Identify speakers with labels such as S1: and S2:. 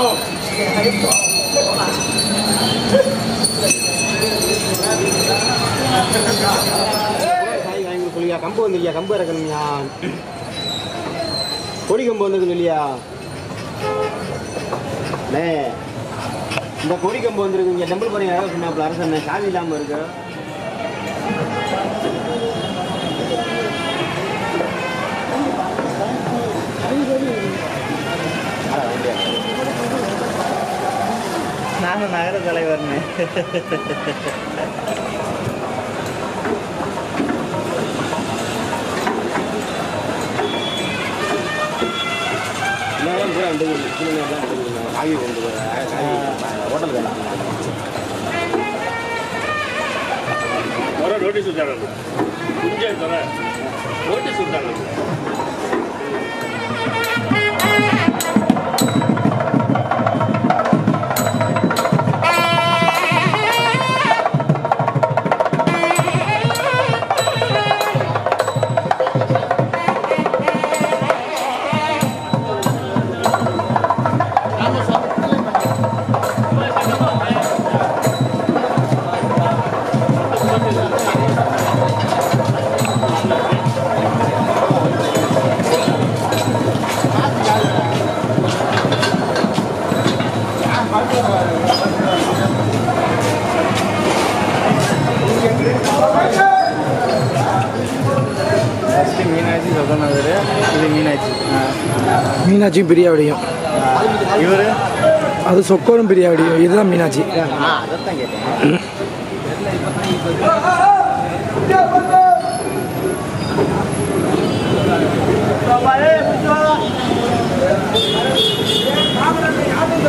S1: காய் வாங்கி சொல்லியா கம்பு வந்துருக்கியா கம்பு இறக்கணும்யா கொடி கம்பு வந்துருக்கு இல்லையா அண்ணே இந்த கொடி கம்பு வந்துருக்கு இங்கே டெம்பிள் போறீங்க யாராவது சொன்னாப்புல அரசன் சாவி இல்லாமல் இருக்கு
S2: நானும் நகர தலைவர்னு
S1: இன்னும் பூரா வந்து சின்ன தான் காவி கொண்டு போகிறேன் ஹோட்டல் வேலை
S3: வர நோட்டீஸ் விட்டாங்க குஞ்சே தர நோட்டீஸ் விட்டாங்க
S2: ஃபஸ்ட்டு மீனாட்சி சொதநகர் இது மீனாட்சி
S4: மீனாட்சி பிரியாவடியும்
S2: இவர்
S4: அது சொக்கோரும் பிரியாவடியும் இதுதான் மீனாட்சி
S2: ஆ அதைத்தான் கேட்டேன்
S1: ஆ